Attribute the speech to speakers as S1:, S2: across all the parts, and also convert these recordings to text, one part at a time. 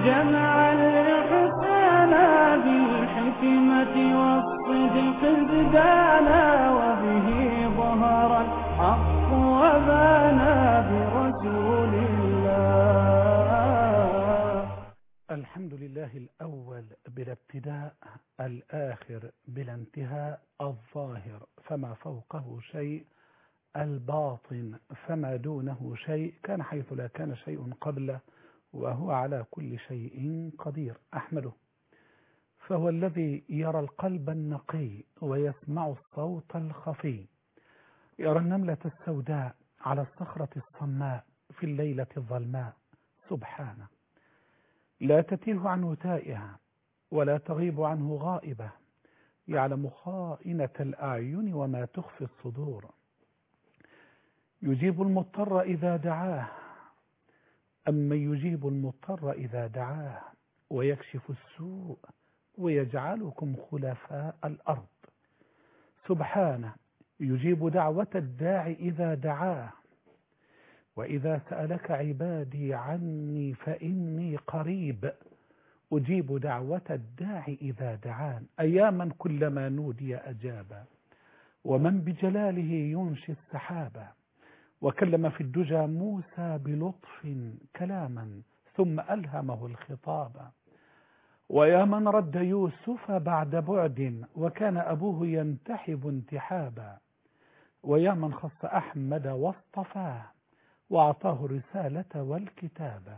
S1: جمع الإحسان بالحكمة والصدق ازدانا وبه ظهر الحق وبانا برسول الله
S2: الحمد لله الأول بلا ابتداء الآخر بلا انتهاء الظاهر فما فوقه شيء الباطن فما دونه شيء كان حيث لا كان شيء قبله وهو على كل شيء قدير أحمده فهو الذي يرى القلب النقي ويسمع الصوت الخفي يرى النملة السوداء على الصخرة الصماء في الليلة الظلماء سبحانه لا تتيه عنه تائها ولا تغيب عنه غائبة يعلم خائنة الأعين وما تخفي الصدور يجيب المضطر إذا دعاه أمن يجيب المضطر إذا دعاه ويكشف السوء ويجعلكم خلفاء الأرض سبحانه يجيب دعوة الداعي إذا دعاه وإذا سألك عبادي عني فإني قريب أجيب دعوة الداعي إذا دعان أياما كلما نودي أجابا ومن بجلاله ينشي السحابة وكلم في الدجى موسى بلطف كلاما ثم ألهمه الخطاب ويا من رد يوسف بعد بعد وكان أبوه ينتحب انتحابا ويا من خص أحمد واصطفاه وأعطاه الرسالة والكتابة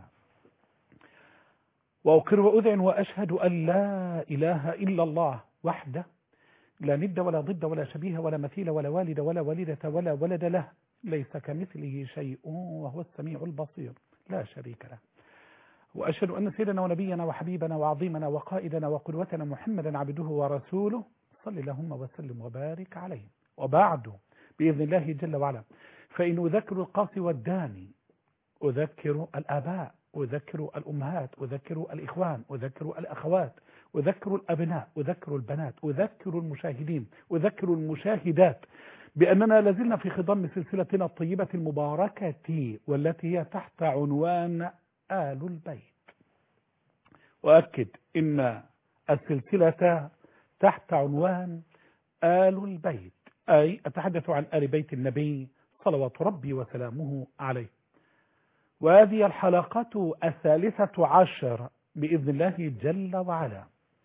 S2: وأقر وأذعن وأشهد أن لا إله إلا الله وحده لا ند ولا ضد ولا شبيه ولا مثيل ولا والد ولا والدة ولا ولد له ليس كمثله شيء وهو السميع البصير لا شريك له وأشهد أن سيدنا ونبينا وحبيبنا وعظيمنا وقائدنا وقدوتنا محمدا عبده ورسوله صل اللهم وسلم وبارك عليه وبعد بإذن الله جل وعلا فإن أذكر القاصي والداني أذكر الآباء أذكر الأمهات أذكر الإخوان أذكر الأخوات أذكر الأبناء أذكر البنات أذكر المشاهدين أذكر المشاهدات بأننا لازلنا في خضم سلسلتنا الطيبة المباركة والتي هي تحت عنوان آل البيت وأكد إن السلسلة تحت عنوان آل البيت أي أتحدث عن آل بيت النبي صلوات ربي وسلامه عليه وهذه الحلقة الثالثة عشر بإذن الله جل وعلا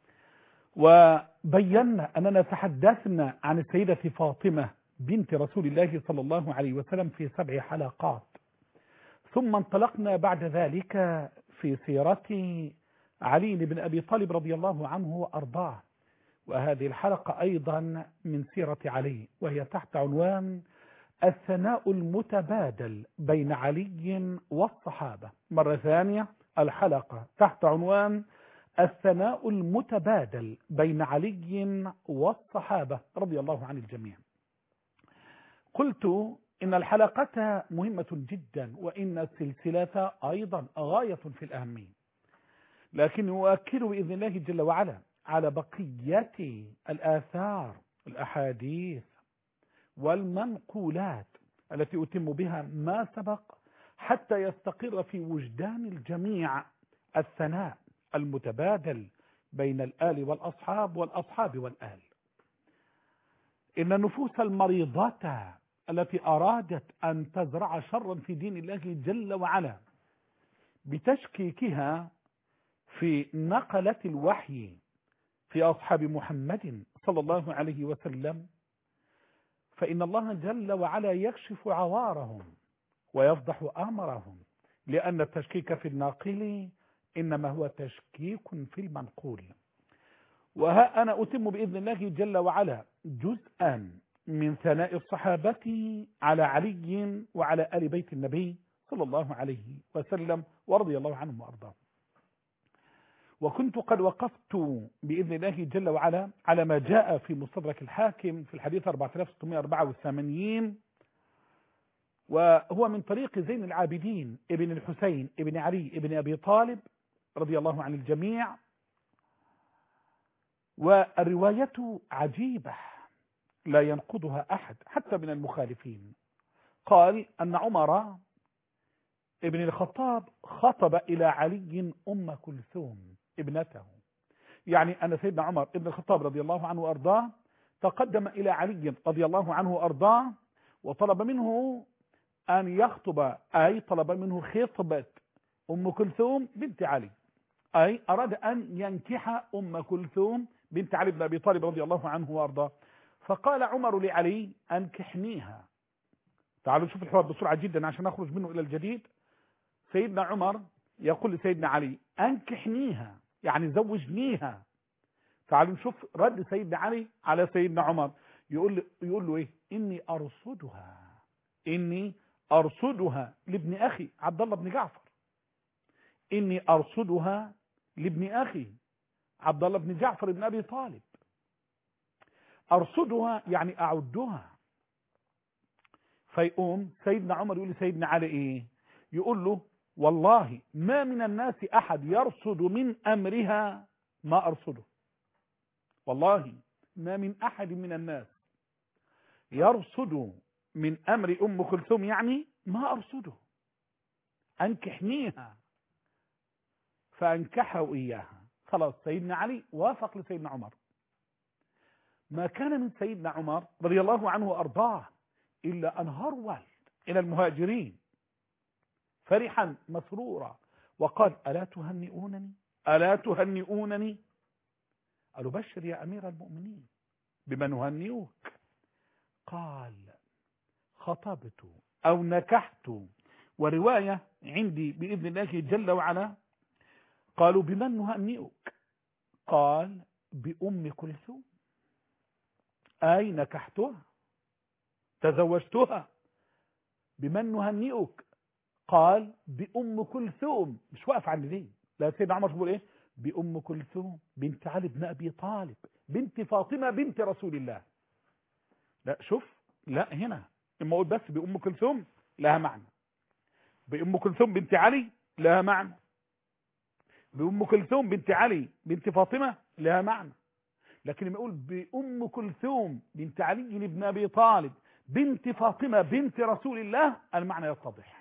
S2: وبينا أننا تحدثنا عن السيدة فاطمة بنت رسول الله صلى الله عليه وسلم في سبع حلقات ثم انطلقنا بعد ذلك في سيرة علي بن أبي طالب رضي الله عنه وأرضاه وهذه الحلقة أيضا من سيرة علي وهي تحت عنوان الثناء المتبادل بين علي والصحابة مرة ثانية الحلقة تحت عنوان الثناء المتبادل بين علي والصحابة رضي الله عن الجميع قلت إن الحلقة مهمة جدا وإن السلسلة أيضا غاية في الأهمية لكن أؤكد بإذن الله جل وعلا على بقية الآثار الأحاديث والمنقولات التي أتم بها ما سبق حتى يستقر في وجدان الجميع الثناء المتبادل بين الآل والأصحاب والأصحاب والآل إن النفوس المريضة التي أرادت أن تزرع شرا في دين الله جل وعلا بتشكيكها في نقلة الوحي في أصحاب محمد صلى الله عليه وسلم فإن الله جل وعلا يكشف عوارهم ويفضح أمرهم لأن التشكيك في الناقل إنما هو تشكيك في المنقول وها أنا أتم بإذن الله جل وعلا جزءا من ثناء الصحابة على علي وعلى آل بيت النبي صلى الله عليه وسلم ورضي الله عنهم وأرضاهم وكنت قد وقفت بإذن الله جل وعلا على ما جاء في مستدرك الحاكم في الحديث 4684 وهو من طريق زين العابدين ابن الحسين ابن علي ابن أبي طالب رضي الله عن الجميع والرواية عجيبة لا ينقضها أحد حتى من المخالفين قال أن عمر ابن الخطاب خطب إلى علي أم كلثوم ابنته يعني أن سيدنا عمر ابن الخطاب رضي الله عنه وأرضاه تقدم إلى علي رضي الله عنه وأرضاه وطلب منه أن يخطب أي طلب منه خطبة أم كلثوم بنت علي أي أراد أن ينكح أم كلثوم بنت علي بن أبي طالب رضي الله عنه وأرضاه فقال عمر لعلي أنكحنيها تعالوا نشوف الحوار بسرعة جدا عشان نخرج منه إلى الجديد سيدنا عمر يقول لسيدنا علي أنكحنيها يعني زوجنيها تعالوا نشوف رد سيدنا علي على سيدنا عمر يقول له, يقول له إيه إني أرصدها إني أرصدها لابن أخي عبد الله بن جعفر إني أرصدها لابن أخي عبد الله بن جعفر بن أبي طالب أرصدها يعني أعدها فيقوم سيدنا عمر يقول لسيدنا علي إيه يقول له والله ما من الناس أحد يرصد من أمرها ما أرصده والله ما من أحد من الناس يرصد من أمر أم كلثوم يعني ما أرصده أنكحنيها فأنكحوا إياها خلاص سيدنا علي وافق لسيدنا عمر ما كان من سيدنا عمر رضي الله عنه وأرضاه إلا أن هرول إلى المهاجرين فرحا مسرورا وقال ألا تهنئونني ألا تهنئونني قالوا بشر يا أمير المؤمنين بما نهنئوك قال خطبت أو نكحت ورواية عندي بإذن الله جل وعلا قالوا بمن نهنئك قال بأم كلثوم أي نكحتها تزوجتها بمن نهنئك قال بأم كلثوم مش واقف عند دي لا سيدنا عمر بيقول ايه بأم كلثوم بنت علي بن أبي طالب بنت فاطمة بنت رسول الله لا شوف لا هنا اما اقول بس بأم كلثوم لها معنى بأم كلثوم بنت علي لها معنى بأم كلثوم بنت علي بنت فاطمة لها معنى لكن لما يقول بأم كلثوم بنت علي بن أبي طالب بنت فاطمة بنت رسول الله المعنى يتضح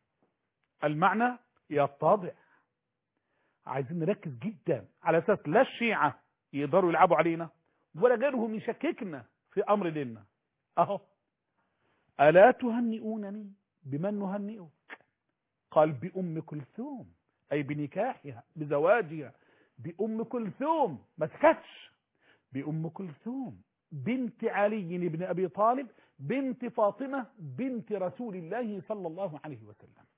S2: المعنى يتضح عايزين نركز جدا على اساس لا الشيعة يقدروا يلعبوا علينا ولا غيرهم يشككنا في امر ديننا اهو الا تهنئونني بمن نهنئك قال بام كلثوم اي بنكاحها بزواجها بام كلثوم ما سكتش بام كلثوم بنت علي بن ابي طالب بنت فاطمه بنت رسول الله صلى الله عليه وسلم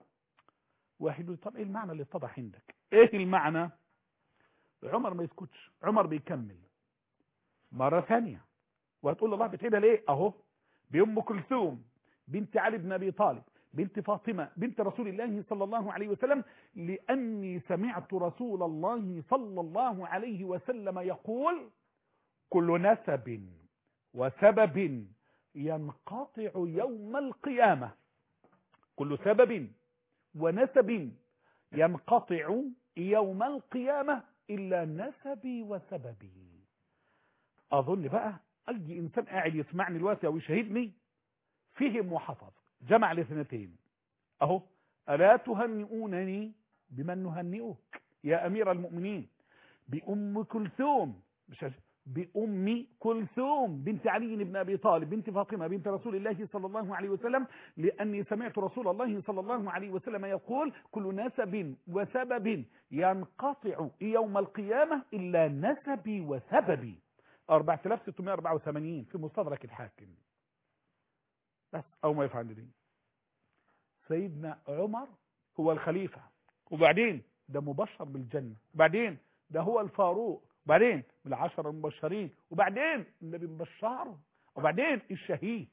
S2: واحد يقول طب ايه المعنى اللي اتضح عندك ايه المعنى عمر ما يسكتش عمر بيكمل مرة ثانية وهتقول الله بتعيدها ليه اهو بأم كلثوم بنت علي بن ابي طالب بنت فاطمة بنت رسول الله صلى الله عليه وسلم لأني سمعت رسول الله صلى الله عليه وسلم يقول كل نسب وسبب ينقطع يوم القيامة كل سبب ونسب ينقطع يوم القيامة إلا نسبي وسببي أظن بقى أي إنسان قاعد يسمعني الوقت أو يشاهدني فهم وحفظ جمع الاثنتين أهو ألا تهنئونني بمن نهنئك يا أمير المؤمنين بأم كلثوم مش بأم كلثوم بنت علي بن أبي طالب بنت فاطمة بنت رسول الله صلى الله عليه وسلم لأني سمعت رسول الله صلى الله عليه وسلم يقول كل نسب وسبب ينقطع يوم القيامة إلا نسبي وسببي 4684 في مستدرك الحاكم بس أو ما يفعل دي سيدنا عمر هو الخليفة وبعدين ده مبشر بالجنة وبعدين ده هو الفاروق وبعدين بالعشر المبشرين وبعدين النبي مبشره وبعدين الشهيد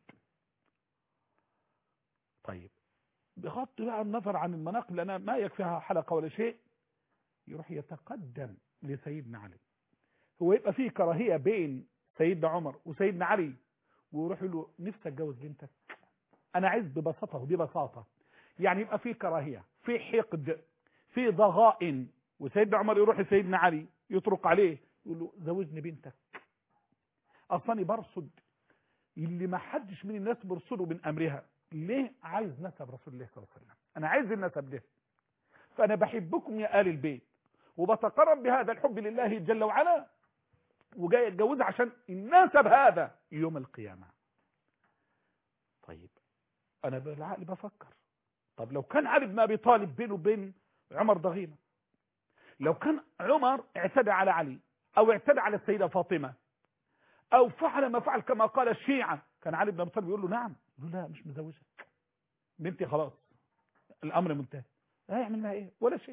S2: طيب بغض بقى النظر عن المناقب لأنها ما يكفيها حلقة ولا شيء يروح يتقدم لسيدنا علي هو يبقى فيه كراهية بين سيدنا عمر وسيدنا علي ويروح يقول له نفسي اتجوز بنتك انا عايز ببساطة وببساطة يعني يبقى فيه كراهية في حقد في ضغائن وسيدنا عمر يروح لسيدنا علي يطرق عليه يقول له زوجني بنتك اصلا برصد اللي ما حدش من الناس بيرصده من امرها ليه عايز نسب رسول الله صلى الله عليه وسلم انا عايز النسب ده فانا بحبكم يا ال البيت وبتقرب بهذا الحب لله جل وعلا وجاي اتجوزها عشان النسب هذا يوم القيامه طيب انا بالعقل بفكر طب لو كان علي بن ابي طالب بينه وبين عمر ضغينه لو كان عمر اعتدى على علي او اعتدى على السيده فاطمه او فعل ما فعل كما قال الشيعه كان علي بن ابي طالب يقول له نعم يقول له لا مش مزوجك بنتي خلاص الامر منتهي هيعمل معها ايه ولا شيء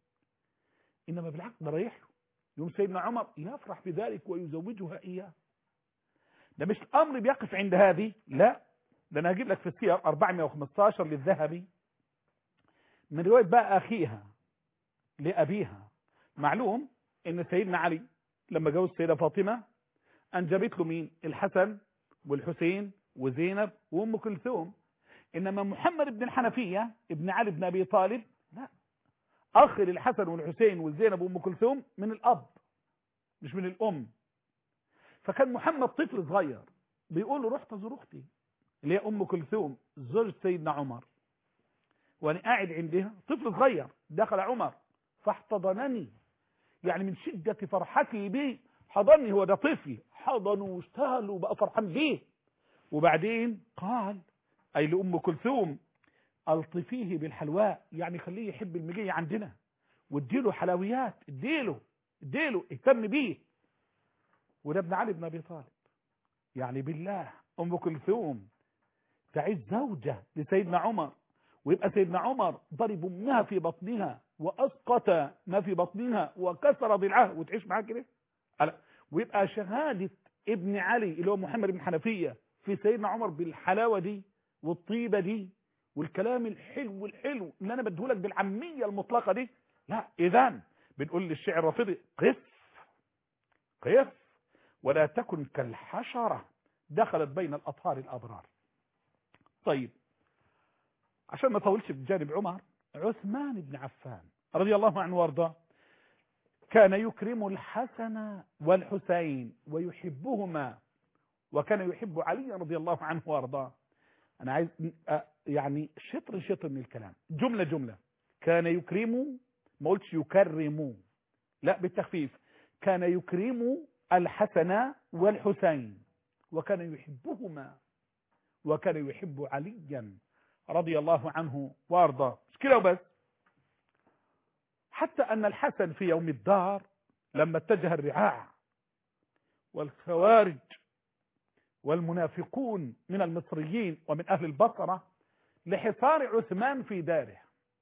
S2: انما بالعكس ده رايح له يوم سيدنا عمر يفرح بذلك ويزوجها اياه ده مش الامر بيقف عند هذه لا ده انا هجيب لك في السير 415 للذهبي من روايه بقى اخيها لابيها معلوم ان سيدنا علي لما جوز السيده فاطمه انجبت له مين الحسن والحسين وزينب وام كلثوم انما محمد بن الحنفيه ابن علي بن ابي طالب لا اخ للحسن والحسين وزينب وام كلثوم من الاب مش من الام فكان محمد طفل صغير بيقول له رحت ازور اختي اللي هي ام كلثوم زوج سيدنا عمر وانا قاعد عندها طفل صغير دخل عمر فاحتضنني يعني من شدة فرحتي به حضني هو ده طفل حضنه واشتهل وبقى فرحان بيه وبعدين قال اي لام كلثوم الطفيه بالحلواء يعني خليه يحب المجيه عندنا واديله حلويات اديله اديله اهتم بيه وده ابن علي بن ابي طالب يعني بالله ام كلثوم تعيش زوجة لسيدنا عمر ويبقى سيدنا عمر ضرب امها في بطنها واسقط ما في بطنها وكسر ضلعها وتعيش معاه كده ويبقى شهادة ابن علي اللي هو محمد بن حنفية في سيدنا عمر بالحلاوة دي والطيبة دي والكلام الحلو الحلو اللي انا بديهولك بالعامية المطلقة دي لا اذا بنقول للشعر الرافضي قف قف ولا تكن كالحشرة دخلت بين الاطهار الابرار طيب عشان ما اطولش بجانب عمر عثمان بن عفان رضي الله عنه وارضاه كان يكرم الحسن والحسين ويحبهما وكان يحب علي رضي الله عنه وارضاه انا عايز يعني شطر شطر من الكلام جملة جملة كان يكرم ما قلتش يكرم لا بالتخفيف كان يكرم الحسن والحسين وكان يحبهما وكان يحب عليا رضي الله عنه وارضاه مش كده وبس حتى ان الحسن في يوم الدار لما اتجه الرعاع والخوارج والمنافقون من المصريين ومن اهل البصرة لحصار عثمان في داره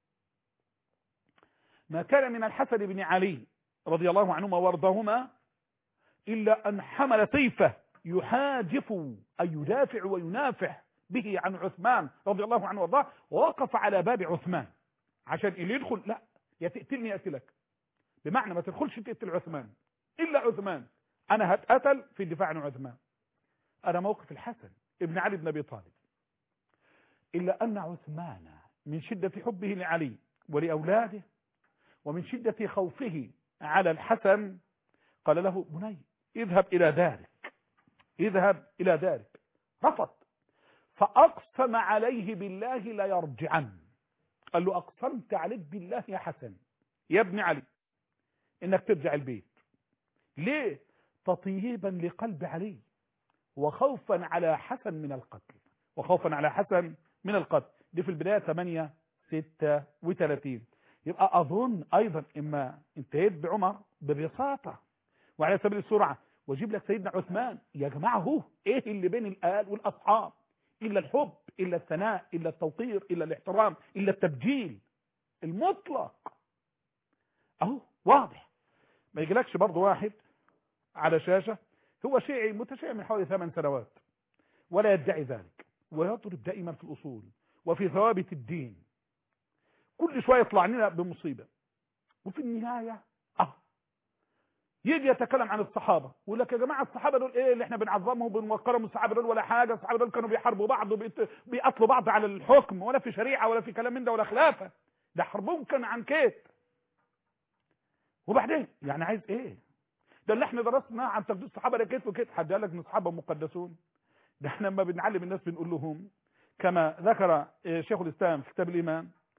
S2: ما كان من الحسن بن علي رضي الله عنهما وارضاهما الا ان حمل سيفه يحاجف أي يدافع وينافح به عن عثمان رضي الله عنه وارضاه ووقف على باب عثمان عشان اللي يدخل لا يا تقتلني اقتلك بمعنى ما تدخلش تقتل عثمان الا عثمان انا هتقتل في الدفاع عن عثمان انا موقف الحسن ابن علي بن ابي طالب الا ان عثمان من شدة حبه لعلي ولاولاده ومن شدة خوفه على الحسن قال له بني اذهب الى دارك اذهب الى دارك رفض فاقسم عليه بالله لا يرجعن قال له اقسمت عليك بالله يا حسن يا ابن علي انك ترجع البيت ليه تطيبا لقلب علي وخوفا على حسن من القتل وخوفا على حسن من القتل دي في البداية 8 36 يبقى اظن ايضا اما انتهيت بعمر ببساطة وعلى سبيل السرعة واجيب لك سيدنا عثمان يا جماعة هو ايه اللي بين الآل والاصحاب الا الحب الا الثناء الا التوقير الا الاحترام الا التبجيل المطلق اهو واضح ما يجيلكش برضه واحد على شاشة هو شيعي متشيع من حوالي ثمان سنوات ولا يدعي ذلك ويضرب دائما في الأصول وفي ثوابت الدين كل شوية يطلع لنا بمصيبة وفي النهاية اه يجي يتكلم عن الصحابة ويقول لك يا جماعة الصحابة دول ايه اللي احنا بنعظمهم وبنوقرهم الصحابة دول ولا حاجة الصحابة دول كانوا بيحاربوا بعض وبيقتلوا بعض على الحكم ولا في شريعة ولا في كلام من ده ولا خلافة ده حربهم كان عن كيت وبعدين يعني عايز ايه ده اللي احنا درسنا عن تقديس الصحابه ده كيف وكيف حد قال لك ان الصحابه مقدسون ده احنا لما بنعلم الناس بنقول لهم كما ذكر شيخ الاسلام في كتاب الايمان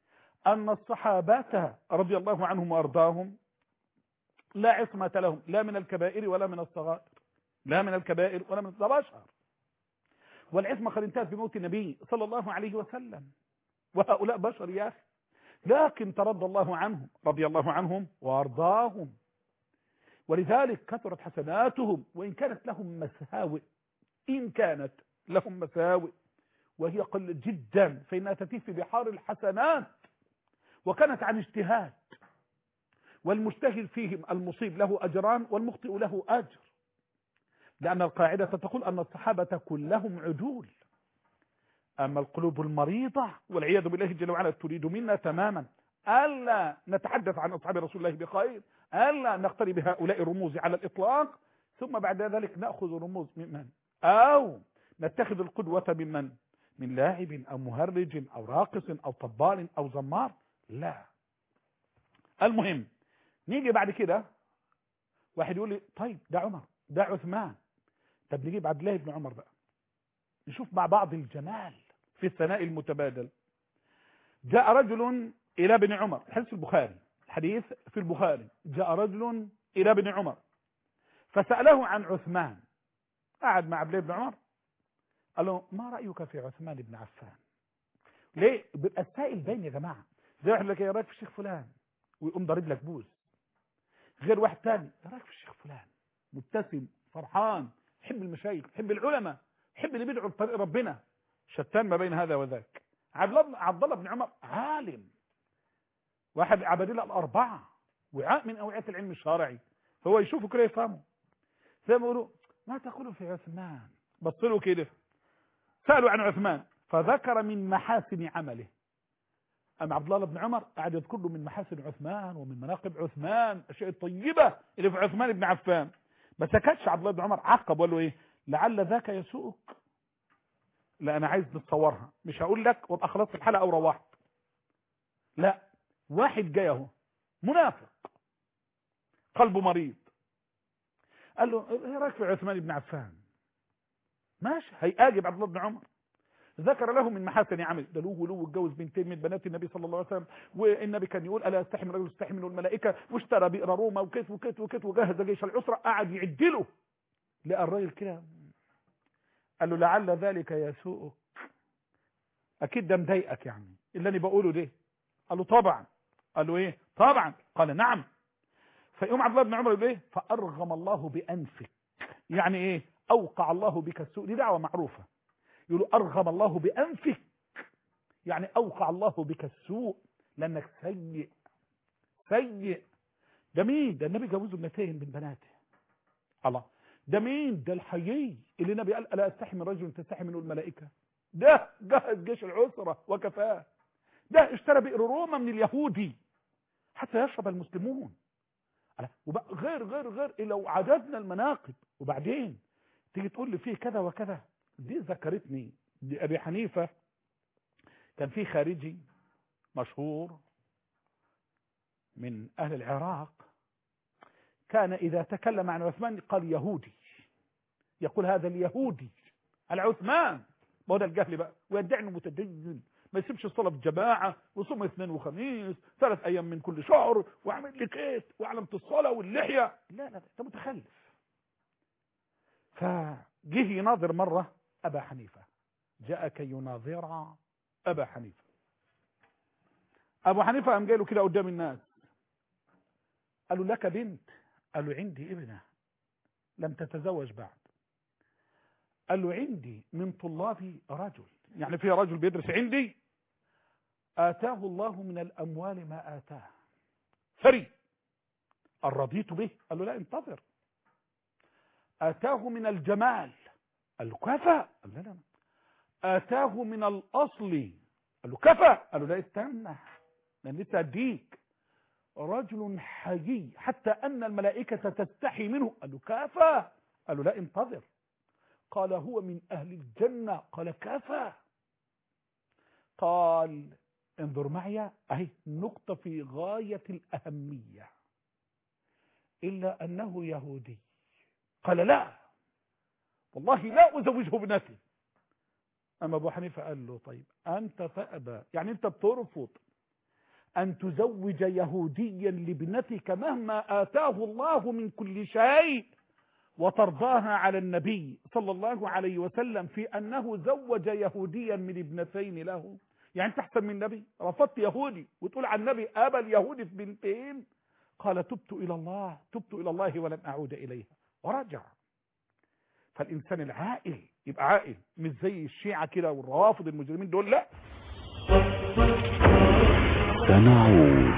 S2: أن الصحابة رضي الله عنهم وأرضاهم لا عصمة لهم لا من الكبائر ولا من الصغائر لا من الكبائر ولا من البشر والعصمة قد انتهت بموت النبي صلى الله عليه وسلم وهؤلاء بشر يا أخي لكن ترضى الله عنهم رضي الله عنهم وأرضاهم ولذلك كثرت حسناتهم وإن كانت لهم مساوئ إن كانت لهم مساوئ وهي قل جدا فإنها تتيه في بحار الحسنات وكانت عن اجتهاد والمجتهد فيهم المصيب له أجران والمخطئ له أجر لأن القاعدة تقول أن الصحابة كلهم عدول أما القلوب المريضة والعياذ بالله جل وعلا تريد منا تماما ألا نتحدث عن أصحاب رسول الله بخير ألا نقترب بهؤلاء الرموز على الإطلاق ثم بعد ذلك نأخذ رموز ممن أو نتخذ القدوة ممن من لاعب أو مهرج أو راقص أو طبال أو زمار لا المهم نيجي بعد كده واحد يقول لي طيب ده عمر ده عثمان طب نجيب عبد الله بن عمر بقى نشوف مع بعض الجمال في الثناء المتبادل جاء رجل إلى ابن عمر الحديث البخاري الحديث في البخاري جاء رجل إلى ابن عمر فسأله عن عثمان قعد مع عبد الله بن عمر قال له ما رأيك في عثمان بن عفان ليه بيبقى السائل باين يا جماعة زي واحد لك يا رايك في الشيخ فلان ويقوم ضارب لك بوز غير واحد تاني يا رايك في الشيخ فلان مبتسم فرحان يحب المشايخ يحب العلماء يحب اللي بيدعوا لطريق ربنا شتان ما بين هذا وذاك عبد الله بن عمر عالم واحد عبادله الأربعة وعاء من أوعية العلم الشرعي فهو يشوفه كده يفهمه زي ما يقولوا ما تقول في عثمان بص له كده سألوا عن عثمان فذكر من محاسن عمله أما عبد الله بن عمر قاعد يذكر له من محاسن عثمان ومن مناقب عثمان الأشياء الطيبة اللي في عثمان بن عفان ما سكتش عبد الله بن عمر عقب وقال له ايه لعل ذاك يسوءك لا انا عايز نتصورها مش هقول لك وابقى خلصت الحلقه او روحت لا واحد جاي اهو منافق قلبه مريض قال له ايه رايك في عثمان بن عفان ماشي هيأجب عبد الله بن عمر ذكر له من محاسن عمل ده له ولو اتجوز بنتين من بنات النبي صلى الله عليه وسلم والنبي كان يقول الا يستحي من رجل يستحي منه الملائكه واشترى بئر روما وكت وكت وكت وجهز جيش العسره قعد يعد له لقى الراجل كده قال له لعل ذلك يسوءك اكيد ده مضايقك يعني اللي انا بقوله ده قال له طبعا قال له ايه طبعا قال نعم فيقوم عبد الله بن عمر يقول ايه فارغم الله بانفك يعني ايه اوقع الله بك السوء دي دعوه معروفه يقولوا أرغم الله بأنفك يعني أوقع الله بك السوء لأنك سيء سيء ده مين ده النبي جوزه ابنتين من بناته الله ده مين ده الحيي اللي النبي قال ألا أستحي من رجل تستحي منه الملائكة ده جهز جيش العسرة وكفاه ده اشترى بئر روما من اليهودي حتى يشرب المسلمون غير غير غير لو عددنا المناقب وبعدين تيجي تقول لي فيه كذا وكذا دي ذكرتني دي أبي حنيفة كان في خارجي مشهور من أهل العراق كان إذا تكلم عن عثمان قال يهودي يقول هذا اليهودي العثمان ما هو ده الجهل بقى ويدعي انه متدين ما يسيبش الصلاه في جماعه وصوم اثنين وخميس ثلاث ايام من كل شهر واعمل لي كيت وعلامه الصلاه واللحيه لا لا انت متخلف فجه يناظر مره أبا حنيفة جاء كي يناظر أبا حنيفة أبو حنيفة قام جاي له كده قدام الناس قال له لك بنت قال له عندي ابنة لم تتزوج بعد قال له عندي من طلابي رجل يعني في رجل بيدرس عندي آتاه الله من الأموال ما آتاه ثري الرضيت به قال له لا انتظر آتاه من الجمال قال له كفى قال له لا آتاه من الأصل قال له كفى قال له لا استنى لأن لسه أديك رجل حيي حتى أن الملائكة تستحي منه قال له كفى قال له لا انتظر قال هو من أهل الجنة قال كفى قال انظر معي اهي نقطة في غاية الأهمية إلا أنه يهودي قال لا والله لا أزوجه ابنتي أما أبو حنيفة قال له طيب أنت فأبى يعني أنت بترفض أن تزوج يهوديا لابنتك مهما آتاه الله من كل شيء وترضاها على النبي صلى الله عليه وسلم في أنه زوج يهوديا من ابنتين له يعني انت احسن من النبي رفضت يهودي وتقول عن النبي أبا اليهودي في بنتين قال تبت إلى الله تبت إلى الله ولن أعود إليها ورجع فالإنسان العاقل يبقى عاقل مش زي الشيعة كده والروافض المجرمين دول لا
S3: سنعود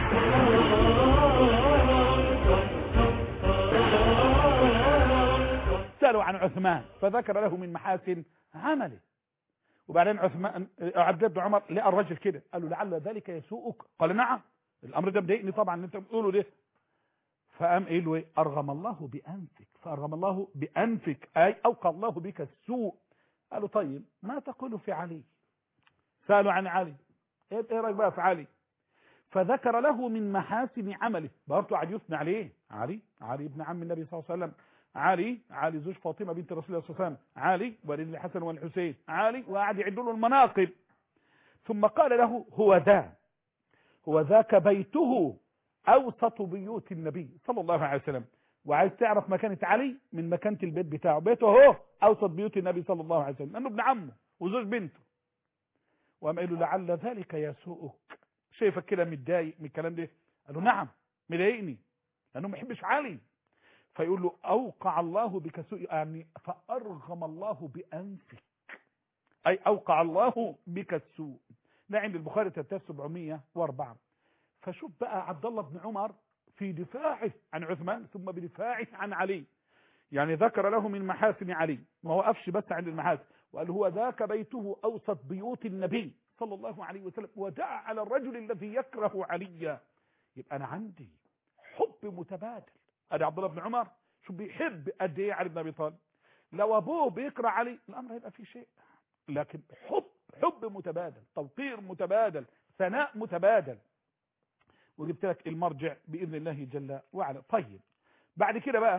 S2: سألوا عن عثمان فذكر له من محاسن عمله وبعدين عثمان عبد الله بن عمر لقى الرجل كده قال له لعل ذلك يسوءك قال نعم الامر ده مضايقني طبعا اللي انت بتقوله ده فقام قايل له ايه ارغم الله بانفك فارغم الله بانفك اي اوقى الله بك السوء قالوا طيب ما تقول في علي سالوا عن علي ايه إيه رايك بقى في علي فذكر له من محاسن عمله برضه قعد يثني عليه علي علي ابن عم النبي صلى الله عليه وسلم علي علي زوج فاطمه بنت رسول الله صلى الله عليه وسلم علي ولد الحسن والحسين علي وقعد يعد له المناقب ثم قال له هو ذا هو ذاك بيته اوسط بيوت النبي صلى الله عليه وسلم وعايز تعرف مكانة علي من مكانة البيت بتاعه بيته اهو اوسط بيوت النبي صلى الله عليه وسلم لانه ابن عمه وزوج بنته وقام قال له لعل ذلك يسوءك شايفك كده متضايق من الكلام ده قال له نعم مضايقني لانه ما يحبش علي فيقول له اوقع الله بك سوء يعني فارغم الله بانفك اي اوقع الله بك السوء ده عند البخاري 3704 فشوف بقى عبد الله بن عمر في دفاعه عن عثمان ثم بدفاعه عن علي يعني ذكر له من محاسن علي ما وقفش بس عند المحاسن وقال هو ذاك بيته اوسط بيوت النبي صلى الله عليه وسلم ودعا على الرجل الذي يكره عليا يبقى انا عندي حب متبادل ادي عبد الله بن عمر شو بيحب قد ايه علي بن ابي طالب لو ابوه بيكره علي الامر هيبقى فيه شيء لكن حب حب متبادل توقير متبادل ثناء متبادل وجبت لك المرجع باذن الله جل وعلا طيب بعد كده بقى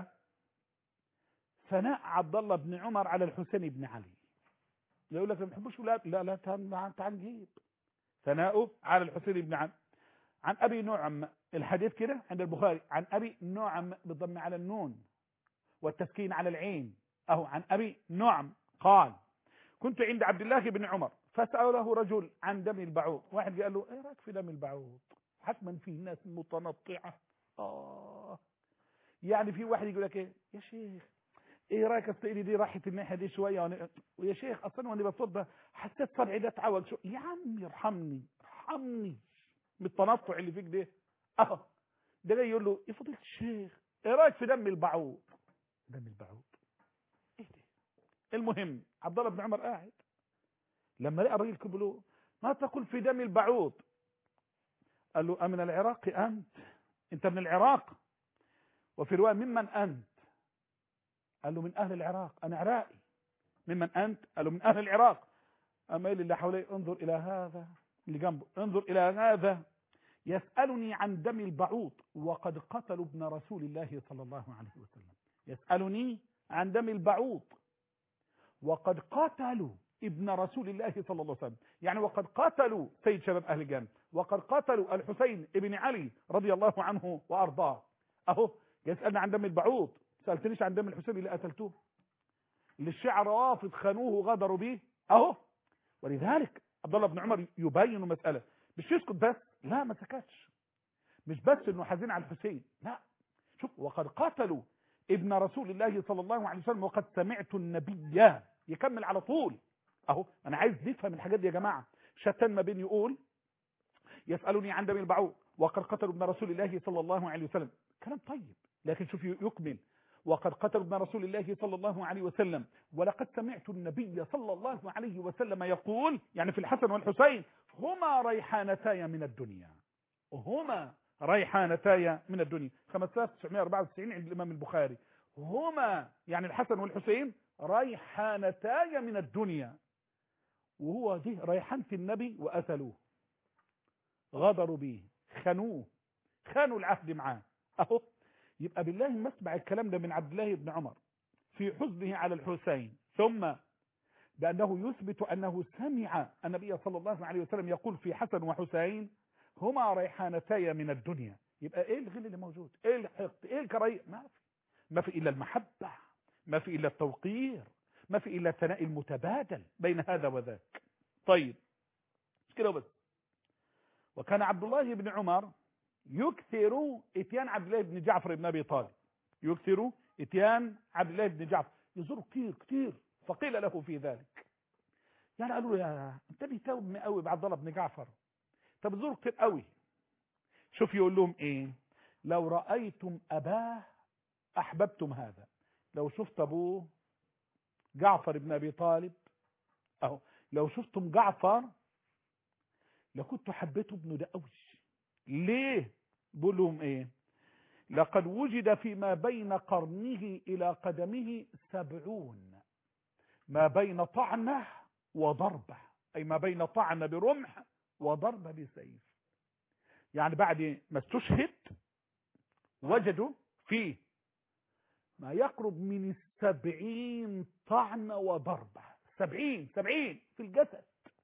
S2: ثناء عبد الله بن عمر على الحسين بن علي يقول لك ما بحبوش ولاد لا لا تعال تعال نجيب ثناؤه على الحسين بن علي عن ابي نعم الحديث كده عند البخاري عن ابي نعم بالضم على النون والتسكين على العين اهو عن ابي نعم قال كنت عند عبد الله بن عمر فسأله رجل عن دم البعوض واحد قال له ايه رايك في دم البعوض حتما في ناس متنطعة اه يعني في واحد يقول لك ايه يا شيخ ايه رايك اصل دي راحت الناحيه دي شويه وانا ويا شيخ اصلا وانا بصب حسيت صبعي ده اتعوج شو يا عمي ارحمني ارحمني من التنطع اللي فيك ده اه ده جاي يقول له يا فضيله الشيخ ايه رايك في دم البعوض دم البعوض ايه ده المهم عبد الله بن عمر قاعد لما لقى الراجل كبر له ما تقول في دم البعوض قال له أمن العراق أنت أنت من العراق وفي رواية ممن أنت قال له من أهل العراق أنا عراقي ممن أنت قال له من أهل العراق أما اللي حواليه انظر إلى هذا اللي جنبه انظر إلى هذا يسألني عن دم البعوض وقد قتلوا ابن رسول الله صلى الله عليه وسلم يسألني عن دم البعوض وقد قتلوا ابن رسول الله صلى الله عليه وسلم يعني وقد قتلوا سيد شباب أهل الجنة وقد قتلوا الحسين ابن علي رضي الله عنه وأرضاه أهو يسألنا عن دم البعوض سألتنيش عن دم الحسين اللي قتلتوه اللي الشيعة روافض خانوه وغدروا به أهو ولذلك عبد الله بن عمر يبين مسألة مش يسكت بس لا ما سكتش مش بس انه حزين على الحسين لا شوف وقد قتلوا ابن رسول الله صلى الله عليه وسلم وقد سمعت النبي يكمل على طول اهو انا عايز نفهم الحاجات دي يا جماعه شتان ما بين يقول يسالني عن دم البعوض وقد قتلوا ابن رسول الله صلى الله عليه وسلم كلام طيب لكن شوف يكمل وقد قتلوا ابن رسول الله صلى الله عليه وسلم ولقد سمعت النبي صلى الله عليه وسلم يقول يعني في الحسن والحسين هما ريحانتاي من الدنيا هما ريحانتاي من الدنيا 5994 عند الامام البخاري هما يعني الحسن والحسين ريحانتاي من الدنيا وهو دي ريحانة النبي وقتلوه غدروا به خانوه خانوا العهد معاه اهو يبقى بالله ما اسمع الكلام ده من عبد الله بن عمر في حزنه على الحسين ثم بأنه يثبت أنه سمع النبي صلى الله عليه وسلم يقول في حسن وحسين هما ريحانتي من الدنيا يبقى ايه الغل اللي موجود ايه الحقد ايه الكراهيه ما في ما في الا المحبه ما في الا التوقير ما في الا الثناء المتبادل بين هذا وذاك طيب مش كده بس وكان عبد الله بن عمر يكثر اتيان عبد الله بن جعفر بن ابي طالب يكثر اتيان عبد الله بن جعفر يزور كتير كتير فقيل له في ذلك يعني قالوا له يا انت بيتوب قوي بعبد الله بن جعفر طب تزور كتير قوي شوف يقول لهم ايه لو رأيتم اباه احببتم هذا لو شفت ابوه جعفر بن ابي طالب اهو لو شفتم جعفر لكنت حبيت ابنه ده قوي ليه بقول لهم ايه لقد وجد فيما بين قرنه الى قدمه سبعون ما بين طعنه وضربه اي ما بين طعنه برمح وضربه بسيف يعني بعد ما استشهد وجدوا فيه ما يقرب من السبعين طعنة وضربة سبعين سبعين في الجسد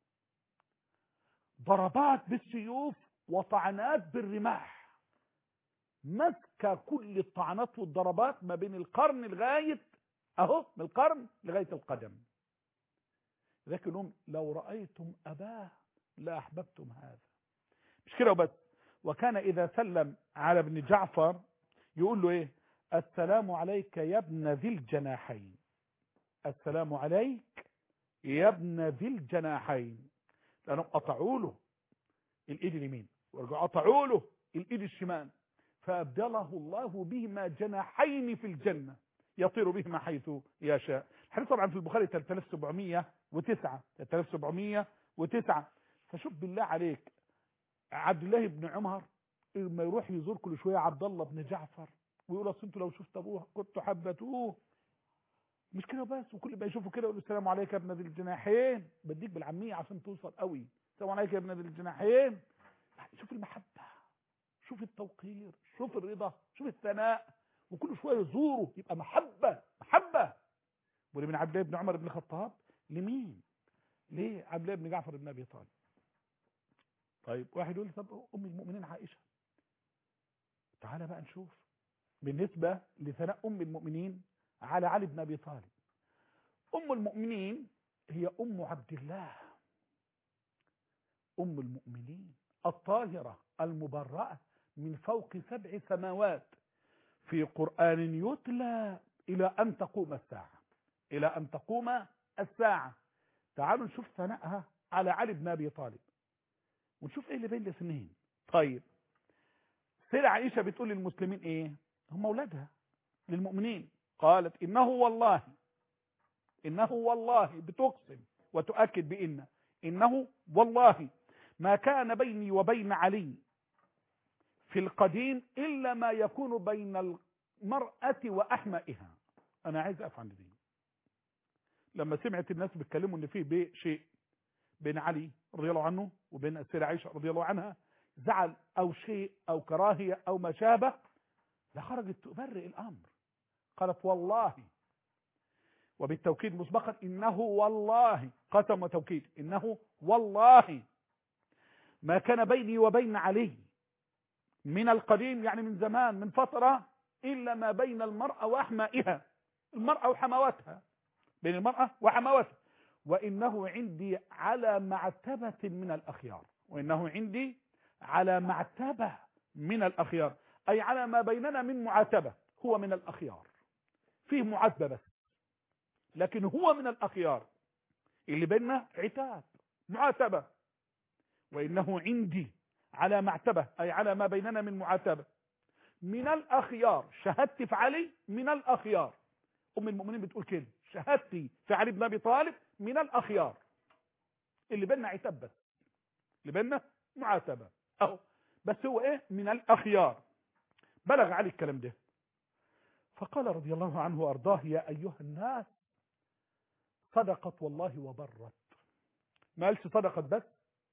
S2: ضربات بالسيوف وطعنات بالرماح مسك كل الطعنات والضربات ما بين القرن لغاية اهو من القرن لغاية القدم لكنهم لو رأيتم أباه لا أحببتم هذا مش كده وبس وكان إذا سلم على ابن جعفر يقول له إيه السلام عليك يا ابن ذي الجناحين السلام عليك يا ابن ذي الجناحين لأنهم قطعوا له الإيد اليمين ورجعوا قطعوا له الإيد الشمال فأبدله الله بهما جناحين في الجنة يطير بهما حيث يشاء الحديث طبعا في البخاري 3709 3709 فشوف بالله عليك عبد الله بن عمر لما يروح يزور كل شويه عبد الله بن جعفر ويقول اصل انتوا لو شفت ابوه كنتوا حبتوه مش كده بس وكل ما يشوفوا كده يقول السلام عليك يا ابن ذي الجناحين بديك بالعاميه عشان توصل قوي السلام عليك يا ابن ذي الجناحين شوف المحبه شوف التوقير شوف الرضا شوف الثناء وكل شويه يزوره يبقى محبه محبه ولي من عبد الله بن عمر بن الخطاب لمين ليه عبد الله بن جعفر بن ابي طالب طيب واحد يقول طب ام المؤمنين عائشه تعالى بقى نشوف بالنسبه لثناء ام المؤمنين على علي بن ابي طالب ام المؤمنين هي ام عبد الله ام المؤمنين الطاهره المبرأه من فوق سبع سماوات في قرآن يتلى إلى أن تقوم الساعة إلى أن تقوم الساعة تعالوا نشوف ثناءها على علي بن أبي طالب ونشوف إيه اللي بين الاثنين طيب سيدة عائشة بتقول للمسلمين إيه هم أولادها للمؤمنين قالت إنه والله إنه والله بتقسم وتؤكد بإن إنه والله ما كان بيني وبين علي في القديم إلا ما يكون بين المرأة وأحمائها أنا عايز أقف عند دي لما سمعت الناس بيتكلموا إن فيه بي شيء بين علي رضي الله عنه وبين السيدة عائشة رضي الله عنها زعل أو شيء أو كراهية أو ما شابه لخرجت تبرئ الأمر قالت والله وبالتوكيد مسبقا إنه والله قسم وتوكيد إنه والله ما كان بيني وبين علي من القديم يعني من زمان من فترة إلا ما بين المرأة وأحمائها المرأة وحمواتها بين المرأة وحمواتها وإنه عندي على معتبة من الأخيار وإنه عندي على معتبة من الأخيار أي على ما بيننا من معاتبة هو من الأخيار فيه معاتبة بس لكن هو من الأخيار اللي بيننا عتاب معاتبة وإنه عندي على معتبة أي على ما بيننا من معاتبة من الأخيار شهادتي في علي من الأخيار أم المؤمنين بتقول كده شهادتي في علي بن أبي طالب من الأخيار اللي بيننا عتاب بس اللي بيننا معاتبة أهو بس هو إيه من الأخيار بلغ علي الكلام ده فقال رضي الله عنه وأرضاه يا أيها الناس صدقت والله وبرت ما قالش صدقت بس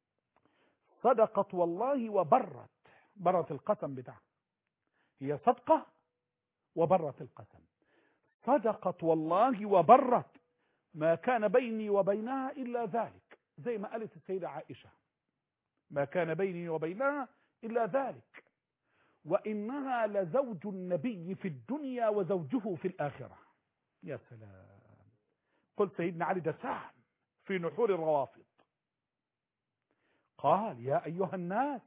S2: صدقت والله وبرت برت القسم بتاعها هي صدقة وبرت القسم صدقت والله وبرت ما كان بيني وبينها إلا ذلك زي ما قالت السيدة عائشة ما كان بيني وبينها إلا ذلك وإنها لزوج النبي في الدنيا وزوجه في الآخرة يا سلام قل سيدنا علي ده سهم في نحور الروافض قال يا أيها الناس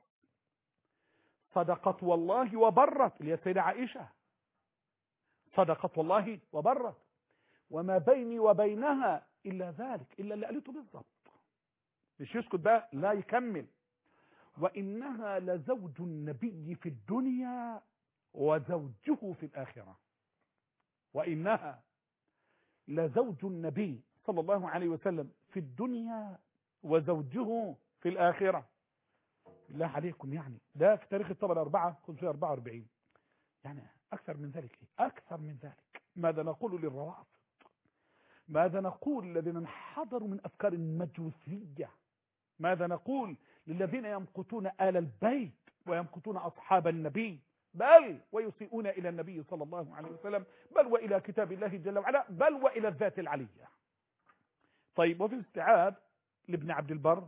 S2: صدقت والله وبرت اللي هي سيدة عائشة صدقت والله وبرت وما بيني وبينها إلا ذلك إلا اللي قالته بالضبط مش يسكت بقى لا يكمل وإنها لزوج النبي في الدنيا وزوجه في الآخرة وإنها لزوج النبي صلى الله عليه وسلم في الدنيا وزوجه في الآخرة بالله عليكم يعني ده في تاريخ الطبقة الأربعة 544 يعني أكثر من ذلك إيه؟ أكثر من ذلك ماذا نقول للروافض ماذا نقول الذين انحدروا من أفكار المجوسية ماذا نقول للذين يمقتون آل البيت ويمقتون أصحاب النبي بل ويسيئون إلى النبي صلى الله عليه وسلم بل وإلى كتاب الله جل وعلا بل وإلى الذات العلية طيب وفي الاستيعاب لابن عبد البر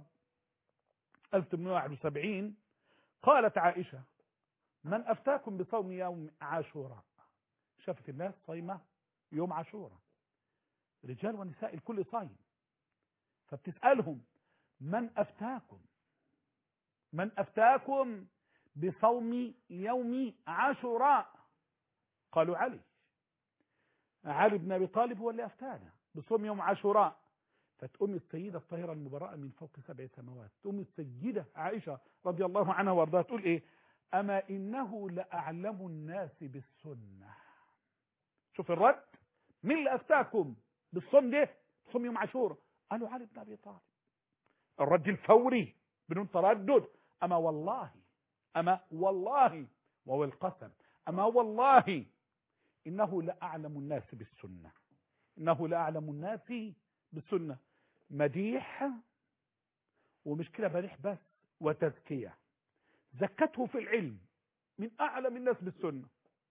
S2: 1871 قالت عائشة من أفتاكم بصوم يوم عاشوراء شافت الناس صايمة يوم عاشوراء رجال ونساء الكل صايم فبتسألهم من أفتاكم من أفتاكم بصوم يوم عاشوراء قالوا علي علي بن أبي طالب هو اللي أفتانا بصوم يوم عاشوراء فتقوم السيدة الطاهرة المبرأة من فوق سبع سماوات تقوم السيدة عائشة رضي الله عنها وارضاها تقول ايه اما انه لأعلم الناس بالسنة شوف الرد مين اللي افتاكم بالصوم ده صوم يوم عاشوراء قالوا علي بن ابي طالب الرد الفوري بدون تردد اما والله اما والله وهو القسم اما والله انه لأعلم الناس بالسنة انه لأعلم الناس بالسنة مديح ومش كده مديح بس وتزكية زكته في العلم من أعلم الناس بالسنة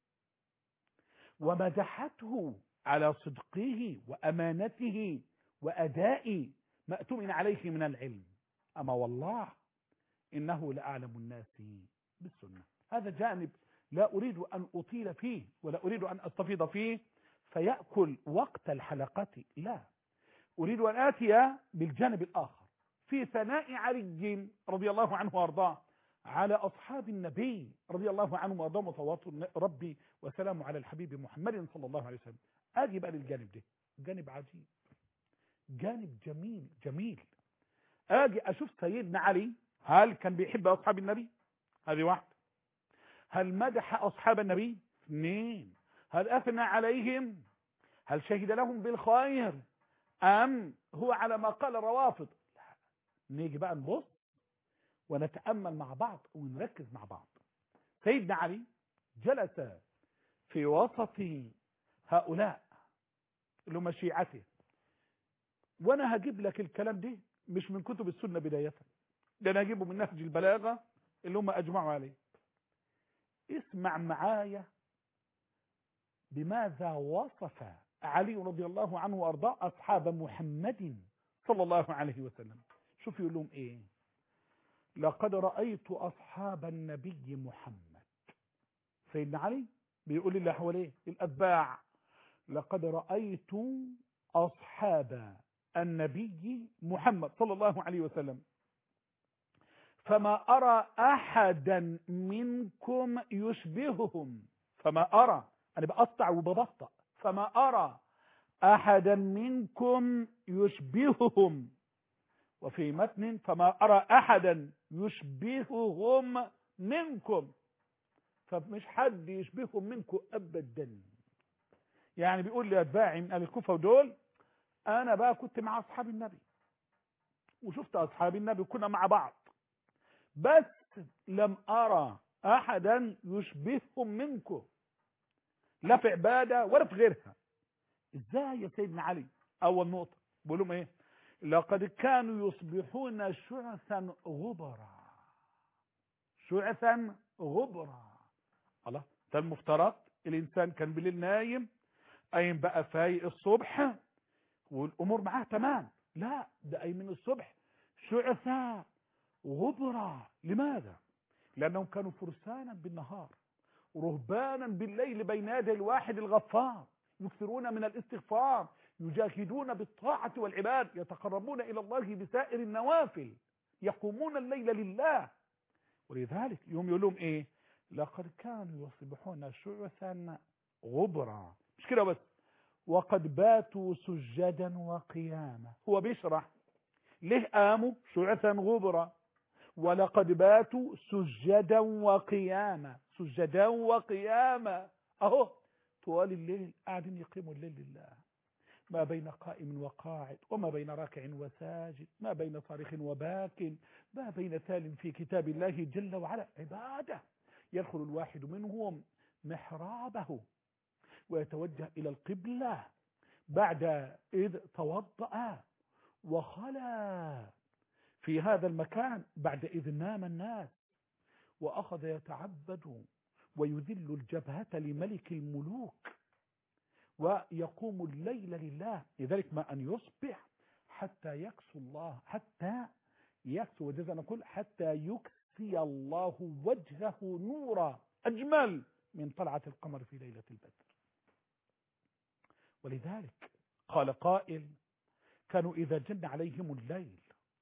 S2: ومدحته على صدقه وأمانته وأداء ما أتمن عليه من العلم أما والله إنه لأعلم الناس بالسنة هذا جانب لا أريد أن أطيل فيه ولا أريد أن أستفيض فيه فيأكل وقت الحلقة لا أريد أن آتي بالجانب الآخر في ثناء علي رضي الله عنه وأرضاه على أصحاب النبي رضي الله عنهم وأرضاهم وصلوات ربي وسلامه على الحبيب محمد صلى الله عليه وسلم أجي بقى للجانب ده جانب عجيب جانب جميل جميل أجي أشوف سيدنا علي هل كان بيحب أصحاب النبي هذه واحد هل مدح أصحاب النبي اثنين هل أثنى عليهم هل شهد لهم بالخير أم هو على ما قال الروافض لا نيجي بقى نبص ونتأمل مع بعض ونركز مع بعض سيدنا علي جلس في وسط هؤلاء اللي هم شيعته وانا هجيب لك الكلام ده مش من كتب السنة بداية ده انا هجيبه من نهج البلاغة اللي هم اجمعوا عليه اسمع معايا بماذا وصف علي رضي الله عنه وارضاه اصحاب محمد صلى الله عليه وسلم شوف يقول لهم ايه لقد رأيت اصحاب النبي محمد سيدنا علي بيقول اللي حواليه الاتباع لقد رأيت اصحاب النبي محمد صلى الله عليه وسلم فما أرى أحدا منكم يشبههم فما أرى أنا بقطع وببطأ فما أرى أحدا منكم يشبههم وفي متن فما أرى أحدا يشبههم منكم فمش حد يشبههم منكم أبدا يعني بيقول لي أتباعي من أهل الكوفة ودول أنا بقى كنت مع أصحاب النبي وشفت أصحاب النبي كنا مع بعض بس لم أرى أحدا يشبههم منكم لا في عبادة ولا في غيرها ازاي يا سيدنا علي اول نقطة بقول لهم ايه لقد كانوا يصبحون شعثا غبرا شعثا غبرا الله ده المفترض الانسان كان بالليل نايم قايم بقى فايق الصبح والامور معاه تمام لا ده قايم من الصبح شعثا غبرا لماذا لأنهم كانوا فرسانا بالنهار رهبانا بالليل بين يدي الواحد الغفار يكثرون من الاستغفار يجاهدون بالطاعة والعباد يتقربون إلى الله بسائر النوافل يقومون الليل لله ولذلك يوم يقول لهم ايه لقد كانوا يصبحون شعثا غبرا مش كده بس وقد باتوا سجدا وقياما هو بيشرح ليه قاموا شعثا غبرا ولقد باتوا سجدا وقياما سجدا وقياما اهو طوال الليل قاعدين يقيموا الليل لله ما بين قائم وقاعد وما بين راكع وساجد ما بين صارخ وباك ما بين تال في كتاب الله جل وعلا عبادة يدخل الواحد منهم محرابه ويتوجه إلى القبلة بعد إذ توضأ وخلى في هذا المكان بعد إذ نام الناس وأخذ يتعبد ويذل الجبهة لملك الملوك ويقوم الليل لله لذلك ما أن يصبح حتى يكسو الله حتى يكسو وجزا نقول حتى يكسي الله وجهه نورا أجمل من طلعة القمر في ليلة البدر ولذلك قال قائل كانوا إذا جن عليهم الليل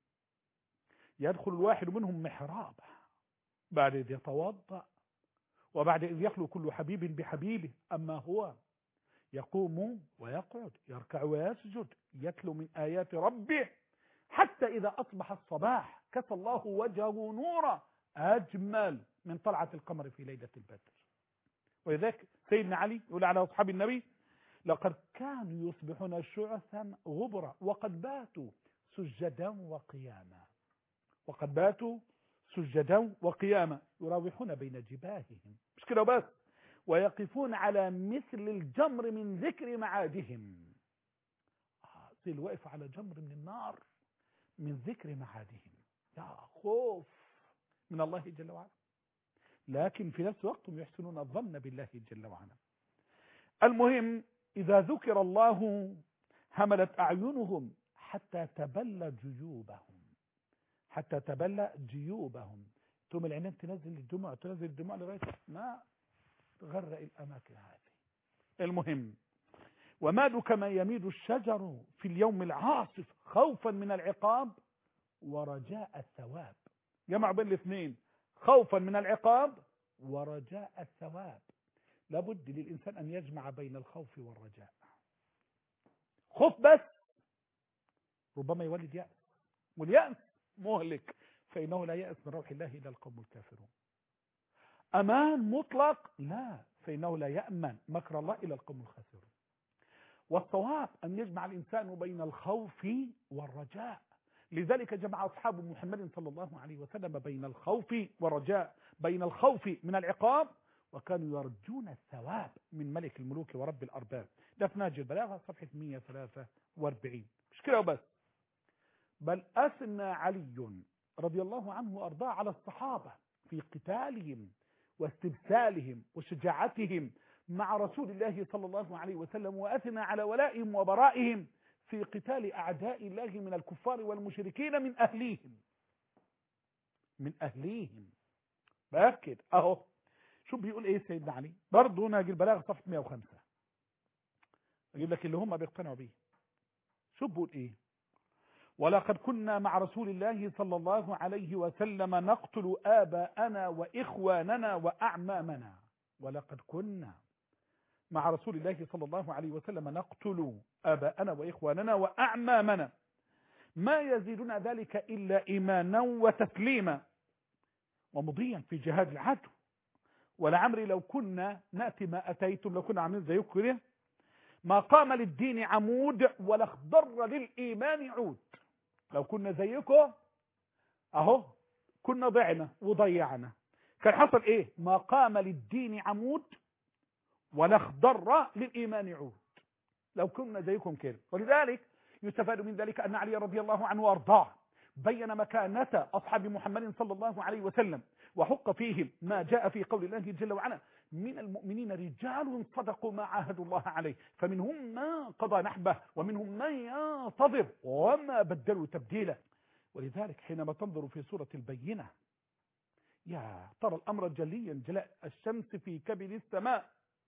S2: يدخل الواحد منهم محرابه بعد إذ يتوضأ وبعد إذ يخلو كل حبيب بحبيبه أما هو يقوم ويقعد يركع ويسجد يتلو من آيات ربه حتى إذا أصبح الصباح كسى الله وجهه نورا أجمل من طلعة القمر في ليلة البدر ولذلك سيدنا علي يقول على أصحاب النبي لقد كانوا يصبحون شعثا غبرا وقد باتوا سجدا وقياما وقد باتوا سجدا وقياما يراوحون بين جباههم مش كده بس ويقفون على مثل الجمر من ذكر معادهم آه زي الواقف على جمر من النار من ذكر معادهم يا خوف من الله جل وعلا لكن في نفس الوقت هم يحسنون الظن بالله جل وعلا المهم إذا ذكر الله هملت أعينهم حتى تبلى جيوبهم حتى تبلى جيوبهم ثم العينين تنزل الدموع تنزل الدموع لغاية ما تغرق الأماكن هذه المهم ومادوا كما يميد الشجر في اليوم العاصف خوفا من العقاب ورجاء الثواب جمع بين الاثنين خوفا من العقاب ورجاء الثواب لابد للإنسان أن يجمع بين الخوف والرجاء خوف بس ربما يولد يأس واليأس مهلك فإنه لا يأس من روح الله إلى القوم الكافرون أمان مطلق لا فإنه لا يأمن مكر الله إلى القوم الخاسرون والصواب أن يجمع الإنسان بين الخوف والرجاء لذلك جمع أصحاب محمد صلى الله عليه وسلم بين الخوف والرجاء بين الخوف من العقاب وكانوا يرجون الثواب من ملك الملوك ورب الأرباب ده في نهج البلاغة صفحة 143 مش كده وبس بل أثنى علي رضي الله عنه وأرضاه على الصحابة في قتالهم واستبسالهم وشجاعتهم مع رسول الله صلى الله عليه وسلم وأثنى على ولائهم وبرائهم في قتال أعداء الله من الكفار والمشركين من أهليهم من أهليهم بأكد أهو شو بيقول إيه سيدنا علي برضه هنا أجيب بلاغ صفحة 105 أجيب لك اللي هم بيقتنعوا بيه شو بيقول إيه ولقد كنا مع رسول الله صلى الله عليه وسلم نقتل آباءنا وإخواننا وأعمامنا ولقد كنا مع رسول الله صلى الله عليه وسلم نقتل آباءنا وإخواننا وأعمامنا ما يزيدنا ذلك إلا إيمانا وتسليما ومضيا في جهاد العدو ولعمري لو كنا نأتي ما أتيتم لو كنا عاملين زيكم كده ما قام للدين عمود ولا اخضر للإيمان عود لو كنا زيكم اهو كنا ضعنا وضيعنا كان حصل ايه ما قام للدين عمود ولا اخضر للإيمان عود لو كنا زيكم كده ولذلك يستفاد من ذلك أن علي رضي الله عنه وارضاه بين مكانة أصحاب محمد صلى الله عليه وسلم وحق فيهم ما جاء في قول الله جل وعلا من المؤمنين رجال صدقوا ما عاهدوا الله عليه فمنهم من قضى نحبه ومنهم من ينتظر وما بدلوا تبديلا ولذلك حينما تنظر في سورة البينة يا ترى الأمر جليا جلاء الشمس في كبد السماء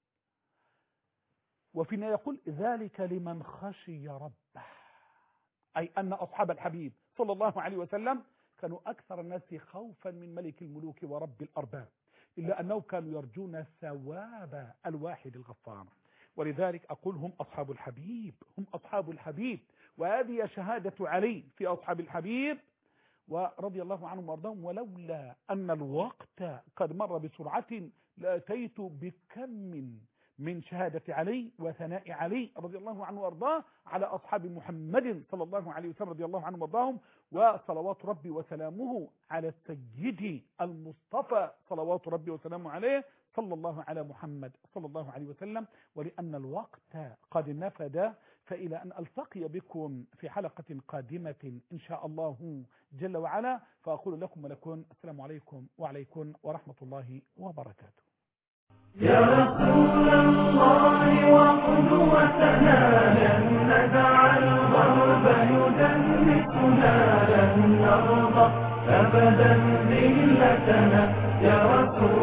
S2: وفينا يقول ذلك لمن خشي ربه أي أن أصحاب الحبيب صلى الله عليه وسلم كانوا أكثر الناس خوفا من ملك الملوك ورب الأرباب إلا أنه كانوا يرجون ثواب الواحد الغفار ولذلك أقول هم أصحاب الحبيب هم أصحاب الحبيب وهذه شهادة علي في أصحاب الحبيب ورضي الله عنهم وارضاهم ولولا أن الوقت قد مر بسرعة لأتيت بكم من شهادة علي وثناء علي رضي الله عنه وارضاه على أصحاب محمد صلى الله عليه وسلم رضي الله عنهم وارضاهم وصلوات ربي وسلامه على السيد المصطفى صلوات ربي وسلامه عليه صلى الله على محمد صلى الله عليه وسلم ولأن الوقت قد نفد فإلى أن ألتقي بكم في حلقة قادمة إن شاء الله جل وعلا فأقول لكم ولكم السلام عليكم وعليكم ورحمة الله وبركاته
S1: يا رسول الله وقدوتنا لن ندع الغرب يدنسنا لن نرضى أبدا ذلتنا يا رسول